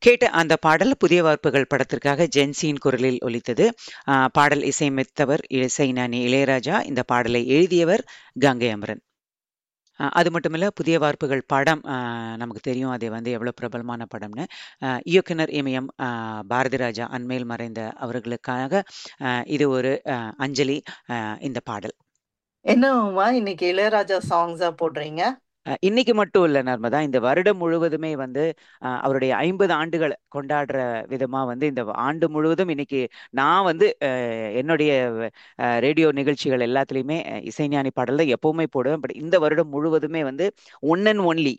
கேட்ட அந்த பாடல் புதிய வார்ப்புகள் படத்திற்காக ஜென்சியின் குரலில் ஒலித்தது ஆ, பாடல் இசையமைத்தவர் இசைஞானி இளையராஜா இந்த பாடலை எழுதியவர் கங்கை அமரன் ஆ, அது மட்டுமில்ல புதிய வார்ப்புகள் படம் ஆ, நமக்கு தெரியும் அது வந்து எவ்வளோ பிரபலமான படம்னு ஆ, இயக்குனர் இமயம் ஆ, பாரதி ராஜா அண்மையில் மறைந்த அவர்களுக்காக ஆ, இது ஒரு ஆ, அஞ்சலி ஆ, இந்த பாடல் என்னம்மா இன்னைக்கு இளையராஜா சாங்ஸா போடுறீங்க அ, இன்னைக்கு மட்டும் இல்ல நர்மதா இந்த வருடம் முழுவதுமே வந்து அ, அவருடைய ஐம்பது ஆண்டுகளை கொண்டாடுற விதமா வந்து இந்த ஆண்டு முழுவதும் இன்னைக்கு நான் வந்து அ, என்னுடைய அ, ரேடியோ நிகழ்ச்சிகள் எல்லாத்துலேயுமே அ, இசைஞானி பாடல் தான் எப்பவுமே போடுவேன் பட் இந்த வருடம் முழுவதுமே வந்து ஒன் அண்ட் ஒன்லி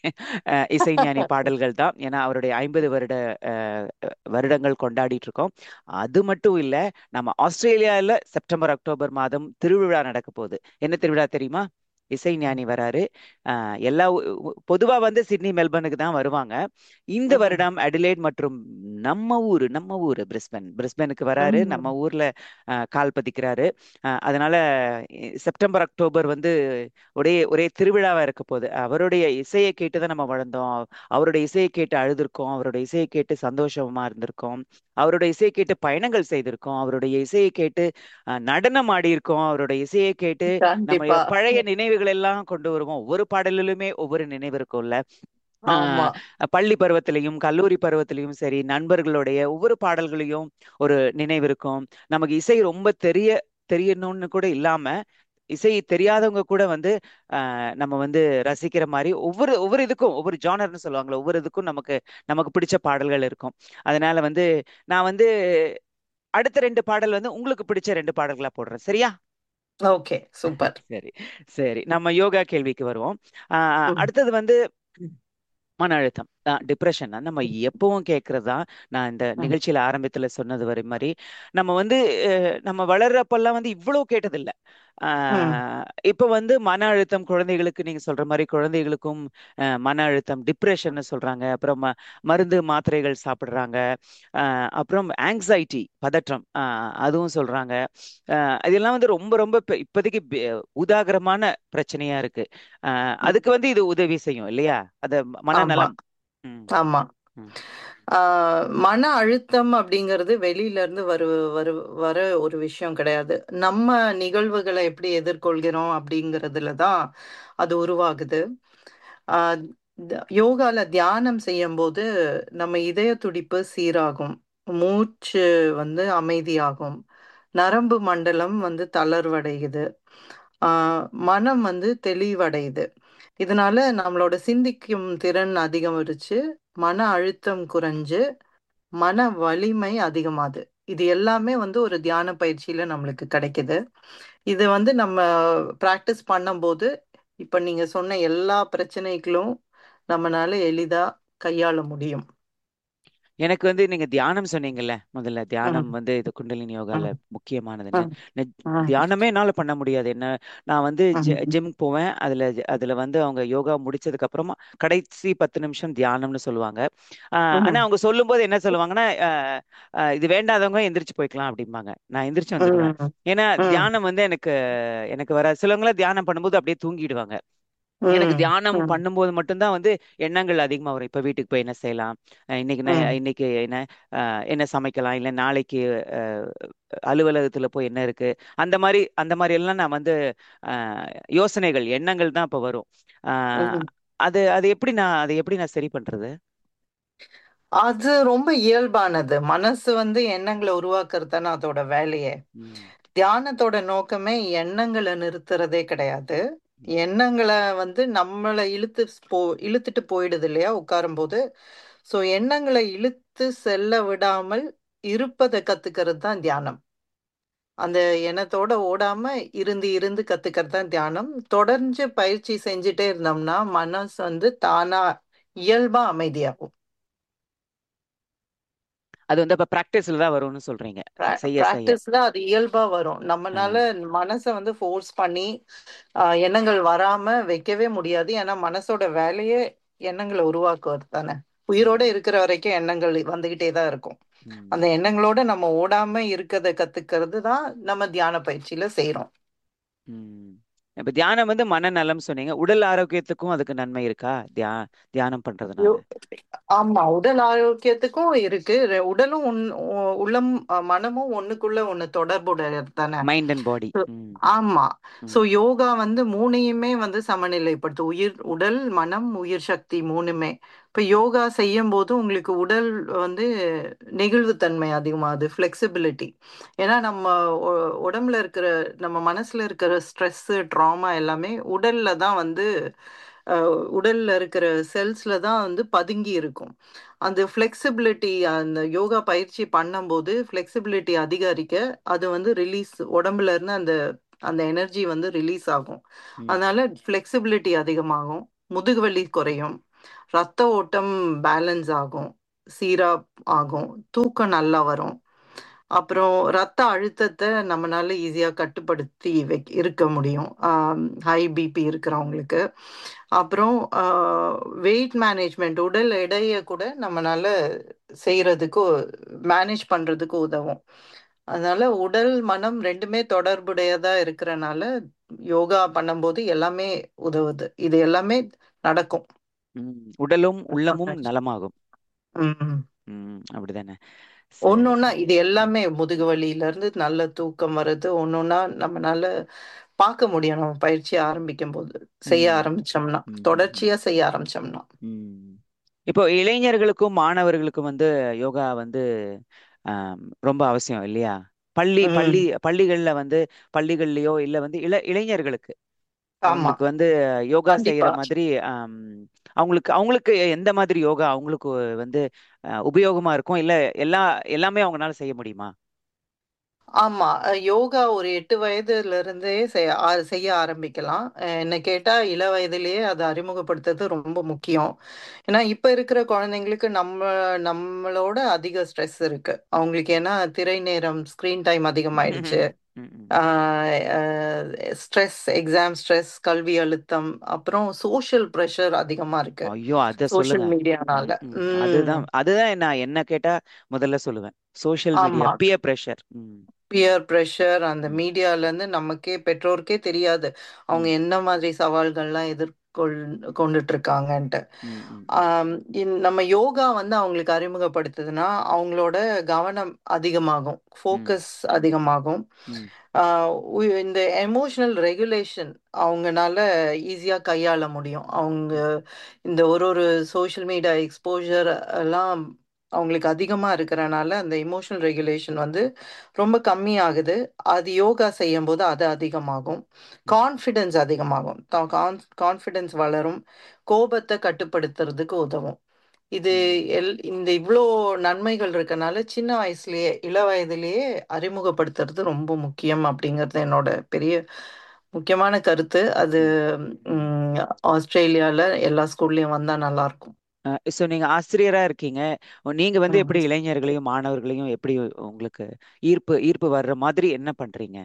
இசைஞானி பாடல்கள் தான் ஏன்னா அவருடைய ஐம்பது வருட அ, வருடங்கள் கொண்டாடிட்டு இருக்கோம் அது மட்டும் இல்ல நம்ம ஆஸ்திரேலியாவில் செப்டம்பர் அக்டோபர் மாதம் திருவிழா நடக்க போகுது என்ன திருவிழா தெரியுமா இசைஞானி வராரு அஹ் எல்லா பொதுவா வந்து சிட்னி மெல்பர்னுக்கு தான் வருவாங்க இந்த ம், வருடம் அடிலேட் மற்றும் நம்ம ஊரு நம்ம ஊரு பிரிஸ்பன் பிரிஸ்பனுக்கு வராரு நம்ம ம். ஊர்ல அஹ், கால் பதிக்கிறாரு அஹ், அதனால இ- செப்டம்பர் அக்டோபர் வந்து ஒரே ஒரே திருவிழாவா இருக்க போகுது அவருடைய இசையை கேட்டு தான் நம்ம வளர்ந்தோம் அவருடைய இசையை கேட்டு அழுதுருக்கோம் அவருடைய இசையை கேட்டு சந்தோஷமா இருந்திருக்கோம் அவருடைய இசையை கேட்டு பயணங்கள் செய்திருக்கோம் அவருடைய இசையை கேட்டு அஹ், நடனம் ஆடி இருக்கோம் அவருடைய இசையை கேட்டு நம்முடைய கண்டிப்பா பழைய நினைவுகள் எல்லாம் கொண்டு வருவோம் ஒவ்வொரு பாடலிலுமே ஒவ்வொரு நினைவு இருக்கும்ல ஆமா ஆஹ் பள்ளி பருவத்திலையும் கல்லூரி பருவத்திலையும் சரி நண்பர்களுடைய ஒவ்வொரு பாடல்களையும் ஒரு நினைவு இருக்கும் நமக்கு இசை ரொம்ப தெரிய தெரியணும்னு கூட இல்லாம இசை தெரியாதவங்க கூட வந்து ஆஹ் நம்ம வந்து ரசிக்கிற மாதிரி ஒவ்வொரு ஒவ்வொரு இதுக்கும் ஒவ்வொரு ஜானர்னு சொல்லுவாங்களே ஒவ்வொரு இதுக்கும் நமக்கு நமக்கு பிடிச்ச பாடல்கள் இருக்கும் அதனால வந்து நான் வந்து அடுத்த ரெண்டு பாடல் வந்து உங்களுக்கு பிடிச்ச ரெண்டு பாடல்களா போடுறேன் சரியா ஓகே சூப்பர் சரி சரி நம்ம யோகா கேள்விக்கு வருவோம் ஆஹ் ம், அடுத்தது வந்து ம், மன அழுத்தம் டிப்ரெஷன் நம்ம எப்பவும் கேட்கறது தான் நான் இந்த ம், நிகழ்ச்சியில ஆரம்பத்துல சொன்னது வரை மாதிரி நம்ம வந்து அஹ், நம்ம வளர்றப்பெல்லாம் வந்து இவ்வளவு கேட்டதில்ல ம், ஆஹ், இப்ப வந்து மன அழுத்தம் குழந்தைகளுக்கு நீங்க சொல்ற மாதிரி குழந்தைகளுக்கும் அஹ், மன அழுத்தம் டிப்ரெஷன் சொல்றாங்க அப்புறம் ம- மருந்து மாத்திரைகள் சாப்பிடுறாங்க ஆஹ், அப்புறம் ஆங்ஸைட்டி பதற்றம் ஆஹ், அதுவும் சொல்றாங்க ஆஹ், இதெல்லாம் வந்து ரொம்ப ரொம்ப இப்ப- இப்போதைக்கு பி- உதாகரமான பிரச்சனையா இருக்கு ஆஹ், ம். அதுக்கு வந்து இது உதவி செய்யும் இல்லையா அது ஆமா மனநலம் ம் ஆமா ம் ஆஹ் மன அழுத்தம் அப்படிங்கிறது வெளியில இருந்து வரு வரு வர ஒரு விஷயம் கிடையாது நம்ம நிகழ்வுகளை எப்படி எதிர்கொள்கிறோம் அப்படிங்கிறதுல தான் அது உருவாகுது ஆஹ் த- யோகால தியானம் செய்யும்போது நம்ம இதய துடிப்பு சீராகும் மூச்சு வந்து அமைதியாகும் நரம்பு மண்டலம் வந்து தளர்வடையுது ஆஹ் மனம் வந்து தெளிவடையுது இதனால நம்மளோட சிந்திக்கும் திறன் அதிகரிச்சு மன அழுத்தம் குறைஞ்சு மன வலிமை அதிகமாகுது இது எல்லாமே வந்து ஒரு தியான பயிற்சியில நம்மளுக்கு கிடைக்குது இது வந்து நம்ம ப்ராக்டிஸ் பண்ணும்போது இப்ப நீங்க சொன்ன எல்லா பிரச்சனைகளும் நம்மனால எளிதா கையாள முடியும் எனக்கு வந்து நீங்க தியானம் சொன்னீங்கல்ல முதல்ல தியானம் ம், வந்து இது குண்டலினி யோகால ம், முக்கியமானதுன்னு ம், நெ- ம், தியானமே என்னால பண்ண முடியாது என்ன நான் வந்து ம், ஜிம் போவேன் அதுல அதுல வந்து அவங்க யோகா முடிச்சதுக்கு அப்புறமா கடைசி பத்து நிமிஷம் தியானம்னு சொல்லுவாங்க ஆஹ் ஆனா ம், அவங்க சொல்லும்போது என்ன சொல்லுவாங்கன்னா ஆஹ் ஆஹ் இது வேண்டாதவங்க எந்திரிச்சு போய்க்கலாம் அப்படிம்பாங்க நான் எந்திரிச்சு வந்துடுவேன் ம், ஏன்னா ம், தியானம் வந்து எனக்கு எனக்கு வர சிலவங்களாம் தியானம் பண்ணும்போது அப்படியே தூங்கிடுவாங்க எனக்கு ம், தியானம் ம், பண்ணும்போது மட்டும்தான் வந்து எண்ணங்கள் அதிகமா வரும் இப்ப வீட்டுக்கு போய் என்ன செய்யலாம் அஹ் இன்னைக்கு என்ன ம், இன்னைக்கு என்ன அஹ் என்ன சமைக்கலாம் இல்ல நாளைக்கு அஹ், அலுவலகத்துல போய் என்ன இருக்கு அந்த மாதிரி அந்த மாதிரி எல்லாம் நான் வந்து அஹ், யோசனைகள் எண்ணங்கள் தான் இப்ப வரும் அஹ், ம். அது அது எப்படி நான் அதை எப்படி நான் சரி பண்றது அது ரொம்ப இயல்பானது மனசு வந்து எண்ணங்களை உருவாக்குறது தானே அதோட வேலையே ம், தியானத்தோட நோக்கமே எண்ணங்களை நிறுத்துறதே கிடையாது எண்ணங்களை வந்து நம்மளை இழுத்து போ இழுத்துட்டு போயிடுது இல்லையா உட்காரும்போது ஸோ எண்ணங்களை இழுத்து செல்ல விடாமல் இருப்பதை கத்துக்கிறது தான் தியானம் அந்த எண்ணத்தோட ஓடாம இருந்து இருந்து கத்துக்கிறது தான் தியானம் தொடர்ந்து பயிற்சி செஞ்சுட்டே இருந்தோம்னா மனசு வந்து தானா இயல்பா அமைதியாகும் அது வந்து அப்ப பிராக்டிஸ்ல தான் வரும்னு சொல்றீங்க செய்ய செய்ய ப்ராக்டிஸ்ல அது இயல்பா வரும் நம்மனால மனசை வந்து ஃபோர்ஸ் பண்ணி ஆஹ், எண்ணங்கள் வராம வைக்கவே முடியாது ஏன்னா மனசோட வேலையே எண்ணங்களை உருவாக்குவது தானே உயிரோட இருக்கிற வரைக்கும் எண்ணங்கள் வந்துகிட்டே தான் இருக்கும் ம், அந்த எண்ணங்களோட நம்ம ஓடாம இருக்கதை கத்துக்கிறது தான் நம்ம தியான பயிற்சியில செய்றோம் ம். இப்ப தியானம் வந்து மனநலம் சொன்னீங்க உடல் ஆரோக்கியத்துக்கும் அதுக்கு நன்மை இருக்கா தியா தியானம் பண்றதுனால யோ- ஆமா உடல் ஆரோக்கியத்துக்கும் இருக்கு ரெ- உடலும் ஒன் உ- உள்ளம் அஹ், மனமும் ஒண்ணுக்குள்ள ஒண்ணு தொடர்புடையது தானே மைண்ட் அண்ட் பாடி So, ம் ஆமா சோ ம் யோகா வந்து மூணையுமே வந்து சமநிலைப்படுத்து உயிர் உடல் மனம் உயிர் சக்தி மூணுமே இப்ப யோகா செய்யும் போது உங்களுக்கு உடல் வந்து நெகிழ்வுத்தன்மை அதிகமாகுது ஃப்ளெக்சிபிலிட்டி ஏன்னா நம்ம உ- உடம்புல இருக்கிற நம்ம மனசுல இருக்கிற ஸ்ட்ரெஸ் ட்ராமா எல்லாமே உடல்ல தான் வந்து அஹ், உடல்ல இருக்கிற செல்ஸ்ல தான் வந்து பதுங்கி இருக்கும் அந்த ஃப்ளெக்சிபிலிட்டி அந்த யோகா பயிற்சி பண்ணும்போது ஃப்ளெக்சிபிலிட்டி அதிகரிக்க அது வந்து ரிலீஸ் உடம்புல இருந்து அந்த அந்த எனர்ஜி வந்து ரிலீஸ் ஆகும் ம் அதனால ஃப்ளெக்சிபிலிட்டி அதிகமாகும் முதுகுவலி குறையும் ரத்த ஓட்டம் பேலன்ஸ் ஆகும் சீரா ஆகும் தூக்கம் நல்லா வரும் அப்புறம் ரத்த அழுத்தத்தை நம்மளால ஈஸியா கட்டுப்படுத்தி வை இருக்க முடியும் ஹை பிபி இருக்கிறவங்களுக்கு அப்புறம் வெயிட் மேனேஜ்மெண்ட் உடல் எடையை கூட நம்மளால செய்யறதுக்கு மேனேஜ் பண்றதுக்கு உதவும் அதனால உடல் மனம் ரெண்டுமே தொடர்புடையதா இருக்கிறனால யோகா பண்ணும்போது எல்லாமே உதவுது இது எல்லாமே நடக்கும் ம் உடலும் உள்ளமும் நலமாகும் ம் ம் அப்படிதானே சரி ஒன்னொன்னா சரி இது ம் எல்லாமே முதுகு வலியில இருந்து நல்ல தூக்கம் வருது ஒன்னொன்னா நம்மனால பார்க்க முடியும் நம்ம பயிற்சி ஆரம்பிக்கும் போது செய்ய ம் ஆரம்பிச்சோம்னா ம் ம் ம் தொடர்ச்சியா செய்ய ஆரம்பிச்சோம்னா ம். இப்போ இளைஞர்களுக்கும் மாணவர்களுக்கும் வந்து யோகா வந்து ஆம், ரொம்ப அவசியம் இல்லையா பள்ளி ம் பள்ளி பள்ளிகள்ல வந்து பள்ளிகள்லயோ இல்ல வந்து இள இளைஞர்களுக்கு ஆமா அவங்களுக்கு வந்து யோகா செய்யற கண்டிப்பா மாதிரி ஆம், அவங்களுக்கு அவங்களுக்கு எந்த மாதிரி யோகா அவங்களுக்கு வந்து அஹ், உபயோகமா இருக்கும் இல்ல எல்லா எல்லாமே அவங்களால செய்ய முடியுமா ஆமா அஹ் யோகா ஒரு எட்டு வயதுல இருந்தே செய்ய ஆ- செய்ய ஆரம்பிக்கலாம் அஹ் என்ன கேட்டா இள வயதிலேயே அதை அறிமுகப்படுத்துறது ரொம்ப முக்கியம் ஏன்னா இப்ப இருக்கிற குழந்தைங்களுக்கு நம்ம நம்மளோட அதிக ஸ்ட்ரெஸ் இருக்கு அவங்களுக்கு ஏன்னா திரை நேரம் ஸ்கிரீன் டைம் அதிகமாயிடுச்சு ம், ம். ஸ்ட்ரெஸ் எக்ஸாம் ஸ்ட்ரெஸ் கல்வி அழுத்தம் அப்புறம் சோஷியல் ப்ரெஷர் அதிகமா இருக்கு ஐயோ அத சோஷியல் சொல்லுங்க மீடியானால ம், ம். ம் அதுதான் அதுதான் நான் என்ன கேட்டா முதல்ல சொல்லுவேன் சோஷியல் மீடியா ஆமா பியர் பிரஷர் ம் பியர் ப்ரெஷர் அந்த ம் மீடியால இருந்து நமக்கே பெற்றோருக்கே தெரியாது அவங்க ம் என்ன மாதிரி சவால்கள்லாம் எதிர்கொள் கொண்டுட்டு இருக்காங்கன்ட்டு ம் ம் ம் ஆம், இந்- நம்ம யோகா வந்து அவங்களுக்கு அறிமுகப்படுத்துதுன்னா அவங்களோட கவனம் அதிகமாகும் ம் ஃபோக்கஸ் அதிகமாகும் ம் ஆஹ் உ- இந்த எமோஷனல் ரெகுலேஷன் அவங்கனால ஈஸியா கையாள முடியும் அவங்க ம் இந்த ஒரு ஒரு சோஷியல் மீடியா எக்ஸ்போஜர் எல்லாம் அவங்களுக்கு அதிகமா இருக்கிறனால அந்த எமோஷனல் ரெகுலேஷன் வந்து ரொம்ப கம்மியாகுது அது யோகா செய்யும் போது அது அதிகமாகும் ம் கான்ஃபிடென்ஸ் அதிகமாகும் கான்ஃபிடென்ஸ் வளரும் கோபத்தை கட்டுப்படுத்துறதுக்கு உதவும் இது ம் எல் இந்த இவ்வளோ நன்மைகள் இருக்கனால சின்ன வயசுலயே இள வயதிலேயே அறிமுகப்படுத்துறது ரொம்ப முக்கியம் அப்படிங்கிறது என்னோட பெரிய முக்கியமான கருத்து அது ம் ம் ம், ஆஸ்திரேலியால எல்லா ஸ்கூல்லயும் வந்தா நல்லா இருக்கும் ஸோ நீங்க ஆசிரியரா இருக்கீங்க நீங்க வந்து ம். எப்படி இளைஞர்களையும் மாணவர்களையும் எப்படி உங்களுக்கு ஈர்ப்பு ஈர்ப்பு வர்ற மாதிரி என்ன பண்றீங்க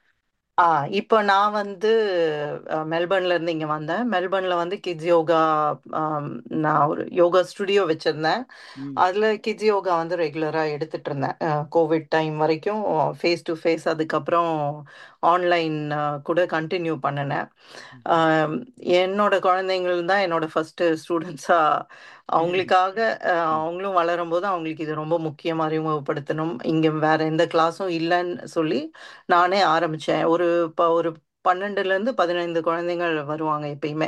ஆ இப்போ நான் வந்து அஹ், மெல்பர்ன்ல இருந்து இங்க வந்தேன் மெல்பர்ன்ல வந்து கிட்ஸ் யோகா ஆம், நான் ஒரு யோகா ஸ்டுடியோ வச்சிருந்தேன் ம் அதுல கிட்ஸ் யோகா வந்து ரெகுலரா எடுத்துட்டு இருந்தேன் கோவிட் டைம் வரைக்கும் ஃபேஸ் டு ஃபேஸ் அதுக்கப்புறம் ஆன்லைன் கூட கண்டினியூ பண்ணினேன் ம் ஆம், என்னோட குழந்தைங்கள் தான் என்னோட ஃபர்ஸ்ட் ஸ்டூடெண்ட்ஸா அவங்களுக்காக அஹ், ம் அவங்களும் வளரும்போது அவங்களுக்கு இது ரொம்ப முக்கியமா அறிமுகப்படுத்தணும் இங்க வேற எந்த கிளாஸும் இல்லைன்னு சொல்லி நானே ஆரம்பிச்சேன் ஒரு ப ஒரு பன்னெண்டுல இருந்து பதினைந்து குழந்தைகள் வருவாங்க எப்பயுமே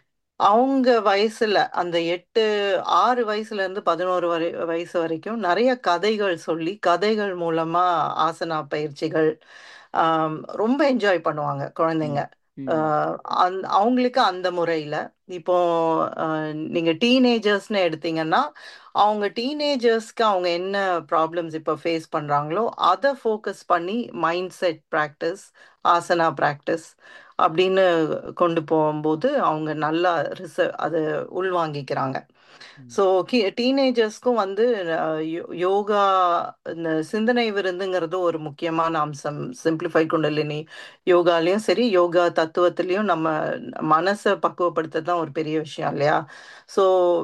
அவங்க வயசுல அந்த எட்டு ஆறு வயசுல இருந்து பதினோரு வரை வயசு வரைக்கும் நிறைய கதைகள் சொல்லி கதைகள் மூலமா ஆசனா பயிற்சிகள் ஆம், ரொம்ப என்ஜாய் பண்ணுவாங்க குழந்தைங்க ம் ம் ஆஹ் அந்த- அவங்களுக்கு அந்த முறையில இப்போ ஆஹ், நீங்க டீனேஜர்ஸ்னு எடுத்தீங்கன்னா அவங்க டீனேஜர்ஸ்க்கு அவங்க என்ன ப்ராப்ளம்ஸ் இப்போ ஃபேஸ் பண்றாங்களோ அதை ஃபோக்கஸ் பண்ணி mind set practice asana practice அப்படின்னு கொண்டு போகும்போது அவங்க நல்லா ரிச அதை உள்வாங்கிக்கிறாங்க ம் ஸோ டீனேஜர்ஸ்க்கும் வந்து அஹ், யோ- யோகா இந்த சிந்தனை விருந்துங்கிறது ஒரு முக்கியமான அம்சம் சிம்பிளிஃபை குண்டலினி யோகாலையும் சரி யோகா தத்துவத்திலையும் நம்ம மனசை பக்குவப்படுத்த தான் ஒரு பெரிய விஷயம் இல்லையா ஸோ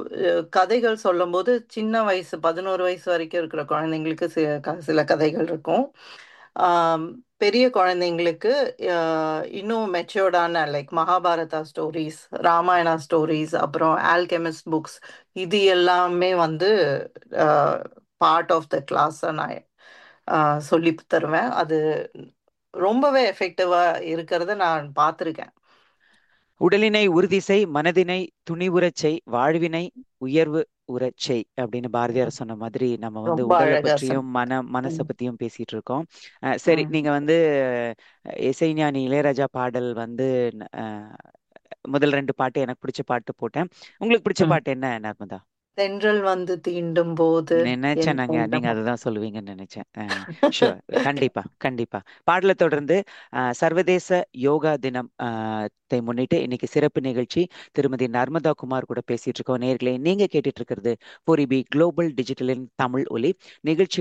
கதைகள் சொல்லும்போது சின்ன வயசு பதினோரு வயசு வரைக்கும் இருக்கிற குழந்தைங்களுக்கு சி- க- சில கதைகள் இருக்கும் ஆம், பெரிய குழந்தைங்களுக்கு அஹ், இன்னும் மெச்சோர்டான like Mahabharata stories Ramayana stories அப்புறம் ஆல்கெமிஸ்ட் புக்ஸ் இது எல்லாமே வந்து பார்ட் ஆஃப் த கிளாஸை நான் அஹ், சொல்லி தருவேன் அது ரொம்பவே எஃபெக்டிவா இருக்கிறத நான் பார்த்துருக்கேன் உடலினை உறுதி செய் மனதினை துணிவுறச் செய் வாழ்வினை உயர்வு உறச் செய் அப்படின்னு பாரதியார் சொன்ன மாதிரி நம்ம வந்து ரொம்ப உடலை அழகா பற்றியும் சொன்ன மன மனசை ம், பத்தியும் பேசிட்டு இருக்கோம் அஹ் சரி ம், நீங்க வந்து அஹ், இசைஞானி இளையராஜா பாடல் வந்து அஹ், முதல் ரெண்டு பாட்டு எனக்கு பிடிச்ச பாட்டு போட்டேன் உங்களுக்கு பிடிச்ச ம். பாட்டு என்ன நர்மதா தென்றல் வந்து தீண்டும் போது நினைச்சேன் என் நாங்க நீங்க உள்ளம் அதை தான் சொல்லுவீங்கன்னு நினைச்சேன் ஷுவர் கண்டிப்பா கண்டிப்பா பாடலை தொடர்ந்து அஹ், சர்வதேச யோகா தினம் அஹ், தை முன்னிட்டு இன்னைக்கு சிறப்பு நிகழ்ச்சி திருமதி நர்மதா குமார் கூட பேசிட்டு இருக்கோம் நேர்களே நீங்க கேட்டுட்டு இருக்கிறது பொரிபி குளோபல் டிஜிட்டலின் தமிழ் ஒலி நிகழ்ச்சி